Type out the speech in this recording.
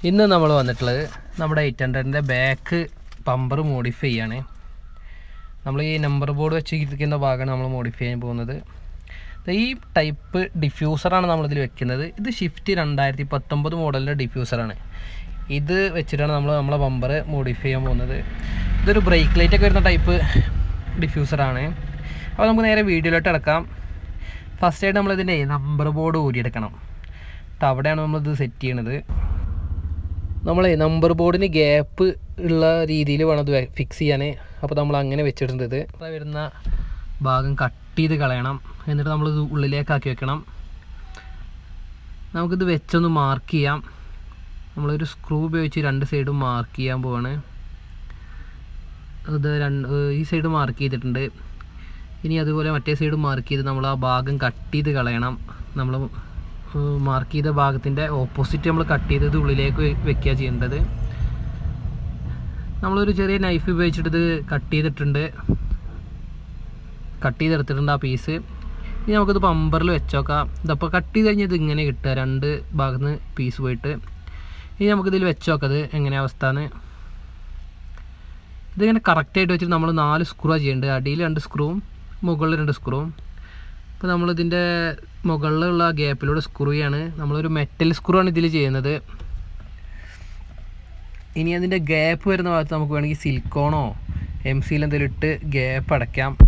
ഇന്ന് നമ്മൾ വന്നിട്ടുള്ളത് നമ്മുടെ എയ്റ്റ് ഹൺഡ്രഡിൻ്റെ ബാക്ക് പമ്പർ മോഡിഫൈ ചെയ്യാണ് നമ്മൾ ഈ നമ്പർ ബോർഡ് വെച്ച് ഇരിക്കുന്ന ഭാഗമാണ് നമ്മൾ മോഡിഫൈ ചെയ്യാൻ പോകുന്നത് ദേ ഈ ടൈപ്പ് ഡിഫ്യൂസറാണ് നമ്മളിതിൽ വെക്കുന്നത് ഇത് ഷിഫ്റ്റ് രണ്ടായിരത്തി പത്തൊമ്പത് മോഡലിൻ്റെ ഡിഫ്യൂസറാണ് ഇത് വെച്ചിട്ടാണ് നമ്മൾ നമ്മളെ ബമ്പർ മോഡിഫൈ ചെയ്യാൻ പോകുന്നത് ഇതൊരു ബ്രേക്ക് ലൈറ്റ് ഒക്കെ വരുന്ന ടൈപ്പ് ഡിഫ്യൂസറാണ് അപ്പോൾ നമുക്ക് നേരെ വീഡിയോയിലോട്ട് ഇടക്കാം ഫസ്റ്റ് ആയിട്ട് നമ്മളിതിൻ്റെ നമ്പർ ബോർഡ് ഊരിയെടുക്കണം എന്നിട്ട് അവിടെയാണ് നമ്മളിത് സെറ്റ് ചെയ്യണത് നമ്മളെ നമ്പർ ബോർഡിന് ഗ്യാപ്പ് ഉള്ള രീതിയിൽ വേണം അത് ഫിക്സ് ചെയ്യാൻ അപ്പോൾ നമ്മൾ അങ്ങനെ വെച്ചിട്ടുണ്ട് ഇത് ഇവിടെ വരുന്ന ഭാഗം കട്ട് ചെയ്ത് കളയണം എന്നിട്ട് നമ്മളിത് ഉള്ളിലേക്ക് ആക്കി വെക്കണം നമുക്കിത് വെച്ചൊന്ന് മാർക്ക് ചെയ്യാം നമ്മളൊരു സ്ക്രൂ ഉപയോഗിച്ച് രണ്ട് സൈഡും മാർക്ക് ചെയ്യാൻ പോവാണ് ഇത് രണ്ട് ഈ സൈഡ് മാർക്ക് ചെയ്തിട്ടുണ്ട് ഇനി അതുപോലെ മറ്റേ സൈഡ് മാർക്ക് ചെയ്ത് നമ്മൾ ആ ഭാഗം കട്ട് ചെയ്ത് കളയണം നമ്മൾ മാർക്ക് ചെയ്ത ഭാഗത്തിൻ്റെ ഓപ്പോസിറ്റ് നമ്മൾ കട്ട് ചെയ്ത് ഇത് ഉള്ളിലേക്ക് വെക്കുക ചെയ്യേണ്ടത് നമ്മളൊരു ചെറിയ നൈഫ് ഉപയോഗിച്ചിട്ട് ഇത് കട്ട് ചെയ്തിട്ടുണ്ട് കട്ട് ചെയ്തെടുത്തിട്ടുണ്ട് ആ പീസ് ഇനി നമുക്കിത് പമ്പറിൽ വെച്ചോക്കാം ഇതപ്പോൾ കട്ട് ചെയ്ത് കഴിഞ്ഞാൽ ഇത് ഇങ്ങനെ കിട്ടുക രണ്ട് ഭാഗത്ത് നിന്ന് പീസ് പോയിട്ട് ഇനി നമുക്കിതിൽ വെച്ചോക്കാം അത് എങ്ങനെ അവസ്ഥ എന്ന് ഇതിങ്ങനെ കറക്റ്റായിട്ട് വെച്ചിട്ട് നമ്മൾ നാല് സ്ക്രൂ ചെയ്യേണ്ടത് അടിയിൽ രണ്ട് സ്ക്രൂവും മുകളിൽ രണ്ട് സ്ക്രൂവും അപ്പോൾ നമ്മളിതിൻ്റെ മുകളിലുള്ള ഗ്യാപ്പിലൂടെ സ്ക്രൂ ചെയ്യാണ് നമ്മളൊരു മെറ്റൽ സ്ക്രൂ ആണ് ഇതിൽ ചെയ്യുന്നത് ഇനി അതിൻ്റെ ഗ്യാപ്പ് വരുന്ന ഭാഗത്ത് നമുക്ക് വേണമെങ്കിൽ സിലിക്കോണോ എം സിയിൽ എന്തെങ്കിലും ഇട്ട് ഗ്യാപ്പ് അടയ്ക്കാം